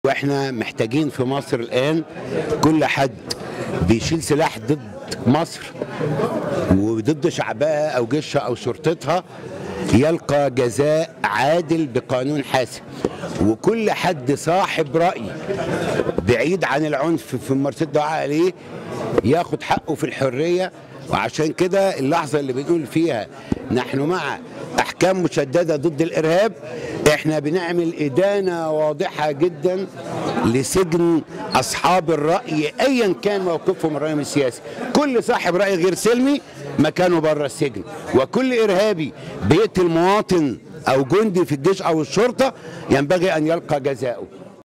واحنا محتاجين في مصر الان كل حد بيشيل سلاح ضد مصر وضد شعبها او جيشها او شرطتها يلقى جزاء عادل بقانون حاسم وكل حد صاحب رأي بعيد عن العنف في ممارسة الدعاء عليه ياخد حقه في الحرية وعشان كده اللحظة اللي بنقول فيها نحن مع أحكام مشددة ضد الإرهاب احنا بنعمل إدانة واضحة جدا لسجن أصحاب الرأي أيا كان موقفهم من الرأي السياسي كل صاحب رأي غير سلمي مكانه بره السجن وكل إرهابي بيقتل مواطن أو جندي في الجيش أو الشرطة ينبغي أن يلقى جزاؤه